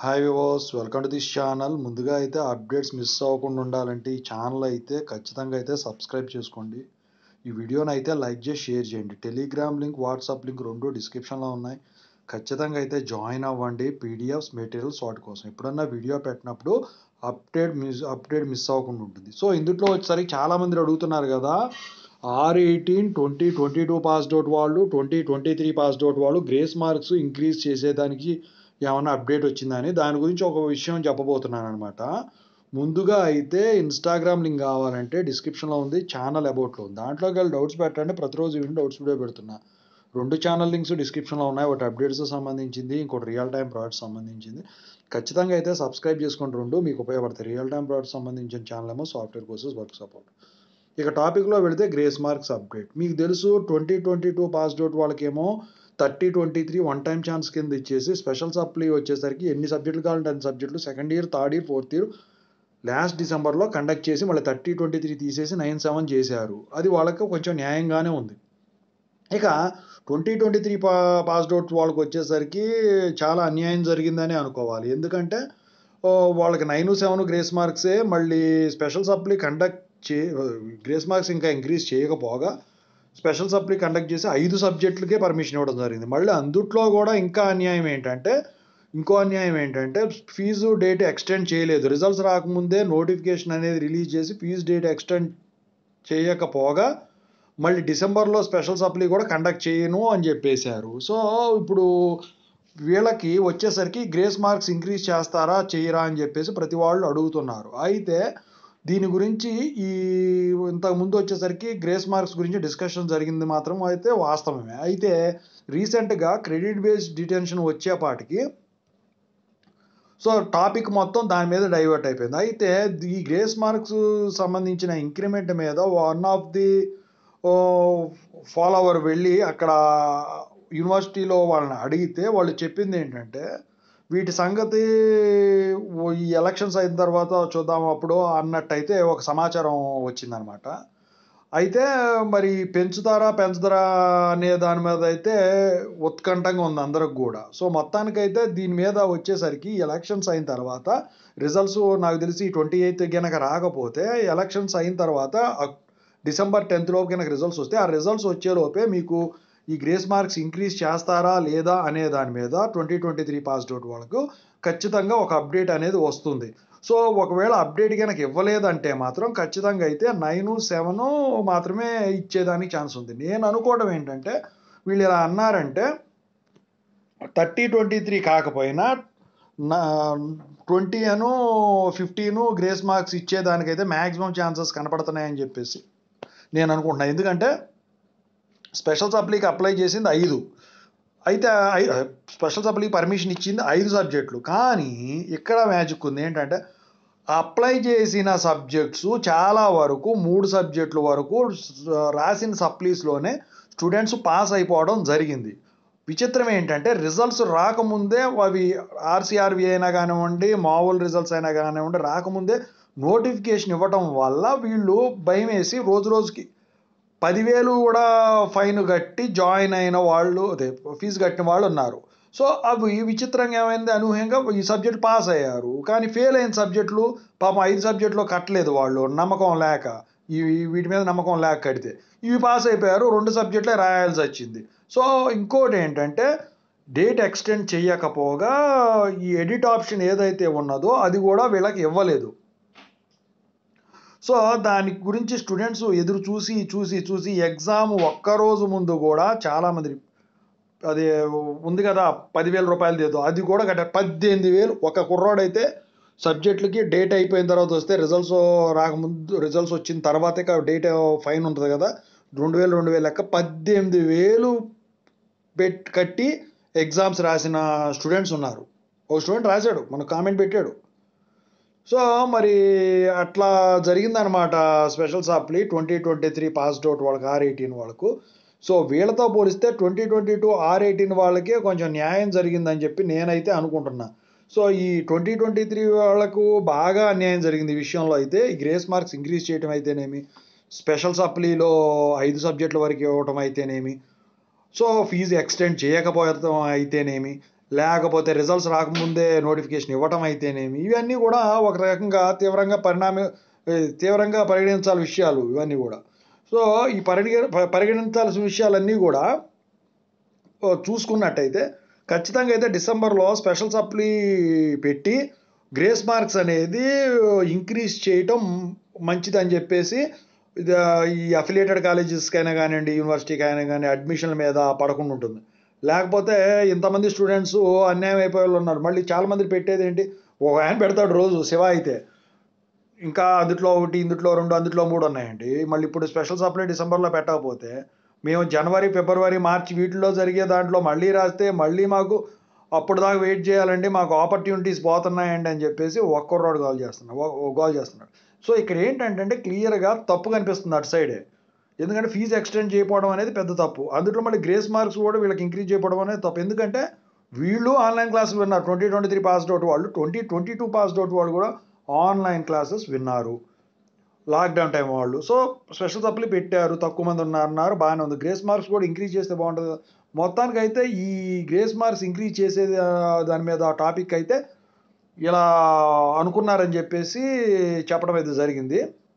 Hi వివోస్ welcome to this channel ముందుగా అయితే అప్డేట్స్ మిస్ అవ్వకుండా ఉండాలంటే ఈ ఛానల్ అయితే ఖచ్చితంగా అయితే సబ్స్క్రైబ్ చేసుకోండి ఈ వీడియోని అయితే లైక్ చేసి షేర్ చేయండి టెలిగ్రామ్ లింక్ వాట్సాప్ లింక్ రెండు డిస్క్రిప్షన్లో ఉన్నాయి ఖచ్చితంగా అయితే జాయిన్ అవ్వండి పీడిఎఫ్స్ మెటీరియల్స్ వాటి కోసం ఎప్పుడన్నా వీడియో పెట్టినప్పుడు అప్డేట్ మిస్ అప్డేట్ మిస్ అవ్వకుండా ఉంటుంది సో ఇందులో వచ్చేసరికి చాలామంది అడుగుతున్నారు కదా R eighteen twenty twenty two passed out వాళ్ళు twenty twenty three passed out వాళ్ళు గ్రేస్ మార్క్స్ ఇంక్రీజ్ చేసేదానికి ఏమైనా అప్డేట్ వచ్చిందని దాని గురించి ఒక విషయం చెప్పబోతున్నాను అనమాట ముందుగా అయితే ఇన్స్టాగ్రామ్ లింక్ కావాలంటే డిస్క్రిప్షన్లో ఉంది ఛానల్ అబౌట్లో ఉంది దాంట్లోకి వెళ్ళి డౌట్స్ పెట్టండి ప్రతిరోజు ఈవినింగ్ డౌట్స్ వీడియో పెడుతున్నా రెండు ఛానల్ లింక్స్ డిస్క్రిప్షన్లో ఉన్నాయి ఒకటి అప్డేట్స్ సంబంధించింది ఇంకోటి రియల్ టైం ప్రోడక్ట్స్ సంబంధించింది ఖచ్చితంగా అయితే సబ్స్క్రైబ్ చేసుకుని రెండు మీకు ఉపయోగపడతాయి రియల్ టైం ప్రోడక్ట్స్ సంబంధించిన ఛానల్ ఏమో సాఫ్ట్వేర్ కోర్సెస్ వర్క్ సపోర్ట్ ఇక టాపిక్లో వెళితే గ్రేస్ మార్క్స్ అప్డేట్ మీకు తెలుసు twenty twenty two passed out వాళ్ళకేమో thirty twenty three one time chance కింద ఇచ్చేసి స్పెషల్ సప్లీ వచ్చేసరికి ఎన్ని సబ్జెక్టులు కావాలంటే అన్ని సబ్జెక్టులు second year third year fourth year last డిసెంబర్లో కండక్ట్ చేసి మళ్ళీ థర్టీ ట్వంటీ త్రీ తీసేసి నైన్ సెవెన్ చేశారు అది వాళ్ళకి కొంచెం న్యాయంగానే ఉంది ఇక ట్వంటీ ట్వంటీ త్రీ పా పాస్డ్ అవుట్ వాళ్ళకి వచ్చేసరికి చాలా అన్యాయం జరిగిందని అనుకోవాలి ఎందుకంటే వాళ్ళకి నైన్ సెవెన్ గ్రేస్ మార్క్సే మళ్ళీ స్పెషల్ సప్లీ కండక్ట్ చే గ్రేస్ మార్క్స్ ఇంకా ఇంక్రీజ్ చేయకపోగా స్పెషల్ సప్లీ కండక్ట్ చేసి ఐదు సబ్జెక్టులకే పర్మిషన్ ఇవ్వడం జరిగింది మళ్ళీ అందుట్లో కూడా ఇంకా అన్యాయం ఏంటంటే ఇంకో అన్యాయం ఏంటంటే ఫీజు డేట్ ఎక్స్టెండ్ చేయలేదు రిజల్ట్స్ రాకముందే నోటిఫికేషన్ అనేది రిలీజ్ చేసి ఫీజు డేట్ ఎక్స్టెండ్ చేయకపోగా మళ్ళీ డిసెంబర్లో స్పెషల్ సప్లీ కూడా కండక్ట్ చేయను అని చెప్పేశారు సో ఇప్పుడు వీళ్ళకి వచ్చేసరికి గ్రేస్ మార్క్స్ ఇంక్రీజ్ చేస్తారా చేయరా అని చెప్పేసి ప్రతి వాళ్ళు అడుగుతున్నారు అయితే దీని గురించి ఈ ఇంతకు ముందు వచ్చేసరికి గ్రేస్ మార్క్స్ గురించి డిస్కషన్ జరిగింది మాత్రం అయితే వాస్తవమే అయితే రీసెంట్గా క్రెడిట్ బేస్డ్ డిటెన్షన్ వచ్చేపాటికి సో టాపిక్ మొత్తం దాని మీద డైవర్ట్ అయిపోయింది అయితే ఈ గ్రేస్ మార్క్స్ సంబంధించిన ఇంక్రిమెంట్ మీద వన్ ఆఫ్ ది ఫాలోవర్ వెళ్ళి అక్కడ యూనివర్సిటీలో వాళ్ళని అడిగితే వాళ్ళు చెప్పింది ఏంటంటే వీటి సంగతి ఈ ఎలక్షన్స్ అయిన తర్వాత చూద్దాం అప్పుడు అన్నట్టయితే ఒక సమాచారం వచ్చిందనమాట అయితే మరి పెంచుతారా పెంచుతారా అనే దాని మీద అయితే ఉత్కంఠంగా ఉంది అందరికి కూడా సో మొత్తానికైతే దీని మీద వచ్చేసరికి ఎలక్షన్స్ అయిన తర్వాత రిజల్ట్స్ నాకు తెలిసి ట్వంటీ ఎయిత్ కనుక రాకపోతే ఎలక్షన్స్ అయిన తర్వాత డిసెంబర్ టెన్త్ లోపు కనుక రిజల్ట్స్ వస్తే ఆ రిజల్ట్స్ వచ్చేలోపే మీకు ఈ గ్రేస్ మార్క్స్ ఇంక్రీజ్ చేస్తారా లేదా అనే దాని మీద twenty twenty three pass out వాళ్ళకు ఖచ్చితంగా ఒక అప్డేట్ అనేది వస్తుంది సో ఒకవేళ అప్డేట్ కనుక ఇవ్వలేదంటే మాత్రం ఖచ్చితంగా అయితే నైన్ సెవెన్ మాత్రమే ఇచ్చేదానికి ఛాన్స్ ఉంది నేను అనుకోవడం ఏంటంటే వీళ్ళు ఇలా అన్నారంటే థర్టీ ట్వంటీ త్రీ కాకపోయినా ట్వంటీ అను ఫిఫ్టీను గ్రేస్ మార్క్స్ ఇచ్చేదానికైతే మ్యాక్సిమం ఛాన్సెస్ కనపడుతున్నాయని చెప్పేసి నేను అనుకుంటున్నాను ఎందుకంటే స్పెషల్ సప్లీకి అప్లై చేసింది ఐదు అయితే స్పెషల్ సప్లీకి పర్మిషన్ ఇచ్చింది ఐదు సబ్జెక్టులు కానీ ఇక్కడ మ్యాజిక్ ఉంది ఏంటంటే అప్లై చేసిన సబ్జెక్ట్స్ చాలా వరకు మూడు సబ్జెక్టుల వరకు రాసిన సప్లీస్లోనే స్టూడెంట్స్ పాస్ అయిపోవడం జరిగింది విచిత్రం ఏంటంటే రిజల్ట్స్ రాకముందే అవి ఆర్సీఆర్వి అయినా కానివ్వండి మామూలు రిజల్ట్స్ అయినా కానివ్వండి రాకముందే నోటిఫికేషన్ ఇవ్వటం వల్ల వీళ్ళు భయం వేసి రోజు రోజుకి పదివేలు కూడా ఫైన్ కట్టి జాయిన్ అయిన వాళ్ళు అదే ఫీజు కట్టిన వాళ్ళు ఉన్నారు సో అవి విచిత్రంగా ఏమైంది అనూహ్యంగా ఈ సబ్జెక్ట్ పాస్ అయ్యారు కానీ ఫెయిల్ అయిన సబ్జెక్టులు పాపం ఐదు సబ్జెక్టులో కట్టలేదు వాళ్ళు నమ్మకం లేక ఇవి వీటి మీద నమ్మకం లేక కడితే ఇవి పాస్ అయిపోయారు రెండు సబ్జెక్టులే రాయాల్సి వచ్చింది సో ఇంకోటి ఏంటంటే డేట్ ఎక్స్టెండ్ చేయకపోగా ఈ ఎడిట్ ఆప్షన్ ఏదైతే ఉన్నదో అది కూడా వీళ్ళకి ఇవ్వలేదు సో దాని గురించి స్టూడెంట్స్ ఎదురు చూసి చూసి చూసి ఎగ్జామ్ ఒక్కరోజు ముందు కూడా చాలామంది అది ఉంది కదా పదివేల రూపాయలు ఏదో అది కూడా కట్ట పద్దెనిమిది వేలు ఒక కుర్రాడైతే సబ్జెక్టులకి డేట్ అయిపోయిన తర్వాత వస్తే రిజల్ట్స్ రాకముందు రిజల్ట్స్ వచ్చిన తర్వాతే డేట్ ఫైన్ ఉంటుంది కదా రెండు వేలు రెండు వేలు లెక్క పద్దెనిమిది వేలు పెట్ కట్టి ఎగ్జామ్స్ రాసిన స్టూడెంట్స్ ఉన్నారు ఒక స్టూడెంట్ రాశాడు మన కామెంట్ పెట్టాడు సో మరి అట్లా జరిగిందనమాట special supply twenty twenty three passed out వాళ్ళకి ఆర్ ఎయిటీన్ వాళ్ళకు సో వీళ్ళతో పోలిస్తే twenty twenty two R eighteen వాళ్ళకే కొంచెం న్యాయం జరిగిందని చెప్పి నేనైతే అనుకుంటున్నా సో ఈ ట్వంటీ ట్వంటీ త్రీ వాళ్ళకు బాగా అన్యాయం జరిగింది ఈ విషయంలో అయితే ఈ గ్రేస్ మార్క్స్ ఇంక్రీజ్ చేయడం అయితేనేమి స్పెషల్ సప్లీలో ఐదు సబ్జెక్టుల వరకు ఇవ్వటం అయితేనేమి సో ఫీజు ఎక్స్టెండ్ చేయకపోవడం అయితేనేమి లేకపోతే రిజల్ట్స్ రాకముందే నోటిఫికేషన్ ఇవ్వటం అయితేనేమి ఇవన్నీ కూడా ఒక రకంగా తీవ్రంగా పరిణామ ఏ, తీవ్రంగా పరిగణించాల్సిన విషయాలు ఇవన్నీ కూడా సో ఈ పరిగ పరిగణించాల్సిన విషయాలన్నీ కూడా ఓ, చూసుకున్నట్టయితే ఖచ్చితంగా అయితే డిసెంబర్లో స్పెషల్ సప్లీ పెట్టి గ్రేస్ మార్క్స్ అనేది ఇంక్రీజ్ చేయటం మంచిదని చెప్పేసి ఇది, ఈ అఫిలియేటెడ్ కాలేజెస్కైనా కానివ్వండి యూనివర్సిటీకి అయినా కానీ అడ్మిషన్ల మీద పడకుండా ఉంటుంది లేకపోతే ఇంతమంది స్టూడెంట్స్ అన్యాయం అయిపోయే వాళ్ళు ఉన్నారు మళ్ళీ చాలామంది పెట్టేది ఏంటి ఒక ఆయన పెడతాడు రోజు శివ అయితే ఇంకా అందుట్లో ఒకటి ఇందుట్లో రెండు అందుట్లో మూడు ఉన్నాయండి మళ్ళీ ఇప్పుడు స్పెషల్ సప్లై డిసెంబర్లో పెట్టకపోతే మేము జనవరి ఫిబ్రవరి మార్చి వీటిలో జరిగే దాంట్లో మళ్ళీ రాస్తే మళ్ళీ మాకు అప్పుడు దాకా వెయిట్ చేయాలండి మాకు ఆపర్చునిటీస్ పోతున్నాయండి అని చెప్పేసి ఒక్కరోడు గోల్ చేస్తున్నాడు గోల్ చేస్తున్నాడు సో ఇక్కడ ఏంటంటే క్లియర్గా తప్పు కనిపిస్తుంది అటు సైడే ఎందుకంటే ఫీజు ఎక్స్టెండ్ చేయకపోవడం అనేది పెద్ద తప్పు అందులో మళ్ళీ గ్రేస్ మార్క్స్ కూడా వీళ్ళకి ఇంక్రీజ్ చేయకపోవడం అనేది తప్పు ఎందుకంటే వీళ్ళు ఆన్లైన్ క్లాసులు విన్నారు twenty twenty three passed out వాళ్ళు twenty twenty two passed out వాళ్ళు కూడా ఆన్లైన్ క్లాసెస్ విన్నారు లాక్డౌన్ టైం వాళ్ళు సో స్పెషల్ సప్లీ పెట్టారు తక్కువ మంది ఉన్నారన్నారు బాగానే ఉంది గ్రేస్ మార్క్స్ కూడా ఇంక్రీజ్ చేస్తే బాగుంటుంది కదా. మొత్తానికి అయితే ఈ గ్రేస్ మార్క్స్ ఇంక్రీజ్ చేసేది ఆ, దాని మీద ఆ టాపిక్ అయితే ఇలా అనుకున్నారని చెప్పేసి చెప్పడం అయితే జరిగింది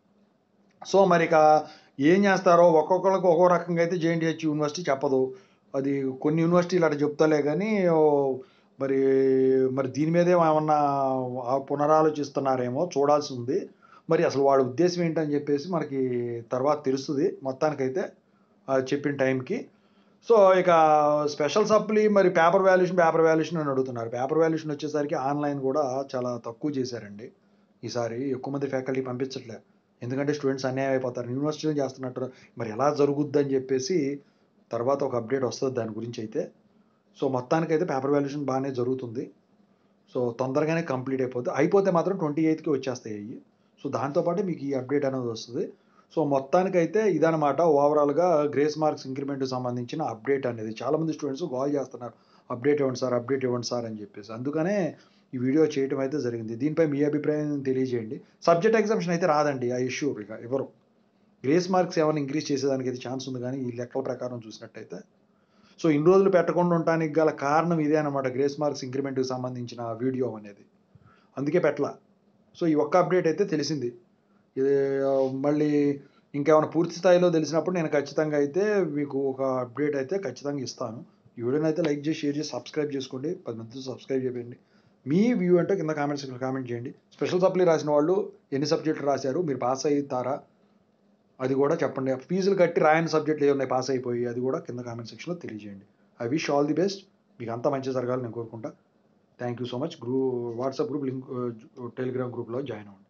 సో మరి ఇక ఏం చేస్తారో ఒక్కొక్కరికి ఒక్కో రకంగా అయితే జేఎన్టీహెచ్ యూనివర్సిటీ చెప్పదు అది కొన్ని యూనివర్సిటీలు అట్లా చెప్తలే కానీ ఓ, మరి మరి దీని మీదే ఏమన్నా ఆ పునరాలోచిస్తున్నారేమో చూడాల్సి ఉంది మరి అసలు వాడి ఉద్దేశం ఏంటని చెప్పేసి మనకి తర్వాత తెలుస్తుంది మొత్తానికైతే ఆ చెప్పిన టైంకి సో ఇక స్పెషల్ సప్లీ మరి పేపర్ వాల్యుయేషన్ పేపర్ వాల్యుయేషన్ అని అడుగుతున్నారు పేపర్ వాల్యుయేషన్ వచ్చేసరికి ఆన్లైన్ కూడా చాలా తక్కువ చేశారండి ఈసారి ఎక్కువ మంది ఫ్యాకల్టీ పంపించట్లే ఎందుకంటే స్టూడెంట్స్ అన్యాయం అయిపోతారు యూనివర్సిటీలో చేస్తున్నట్టు మరి ఎలా జరుగుద్ది అని చెప్పేసి తర్వాత ఒక అప్డేట్ వస్తుంది దాని గురించి అయితే సో మొత్తానికైతే పేపర్ వాల్యుయేషన్ బాగానే జరుగుతుంది సో తొందరగానే కంప్లీట్ అయిపోతుంది అయిపోతే మాత్రం ట్వంటీ ఎయిత్కి వచ్చేస్తాయి అవి సో దాంతోపాటు మీకు ఈ అప్డేట్ అనేది వస్తుంది సో మొత్తానికైతే ఇదనమాట ఓవరాల్గా గ్రేస్ మార్క్స్ ఇంక్రిమెంట్కి సంబంధించిన అప్డేట్ అనేది చాలామంది స్టూడెంట్స్ కాల్ చేస్తున్నారు అప్డేట్ ఇవ్వండి సార్ అప్డేట్ ఇవ్వండి సార్ అని చెప్పేసి అందుకనే ఈ వీడియో చేయటం అయితే జరిగింది దీనిపై మీ అభిప్రాయం తెలియజేయండి సబ్జెక్ట్ ఎగ్జామ్షన్ అయితే రాదండి ఆ ఇష్యూ ఇక ఎవరు గ్రేస్ మార్క్స్ ఏమైనా ఇంక్రీజ్ చేసేదానికి అయితే ఛాన్స్ ఉంది కానీ ఈ లెక్కల ప్రకారం చూసినట్టయితే సో ఇన్ని రోజులు పెట్టకుండా ఉండటానికి గల కారణం ఇదే అనమాట గ్రేస్ మార్క్స్ ఇంక్రిమెంట్కి సంబంధించిన వీడియో అనేది అందుకే పెట్టలా సో ఈ ఒక్క అప్డేట్ అయితే తెలిసింది ఇది ఆ, మళ్ళీ ఇంకేమైనా పూర్తి స్థాయిలో తెలిసినప్పుడు నేను ఖచ్చితంగా అయితే మీకు ఒక అప్డేట్ అయితే ఖచ్చితంగా ఇస్తాను ఈ వీడియోని అయితే లైక్ చేసి షేర్ చేసి సబ్స్క్రైబ్ చేసుకోండి పది మంది సబ్స్క్రైబ్ చేయండి మీ వ్యూ అంటే కింద కామెంట్ సెక్షన్లో కామెంట్ చేయండి స్పెషల్ సప్లీ రాసిన వాళ్ళు ఎన్ని సబ్జెక్టులు రాశారు మీరు పాస్ అవుతారా అది కూడా చెప్పండి ఫీజులు కట్టి రాయని సబ్జెక్టులు ఏమున్నాయి పాస్ అయిపోయి అది కూడా కింద కామెంట్ సెక్షన్లో తెలియజేయండి I wish all the best మీకు అంతా మంచి జరగాలని నేను కోరుకుంటా థ్యాంక్ యూ సో మచ్ గ్రూ వాట్సాప్ గ్రూప్ లింక్ టెలిగ్రామ్ గ్రూప్లో జాయిన్ అవ్వండి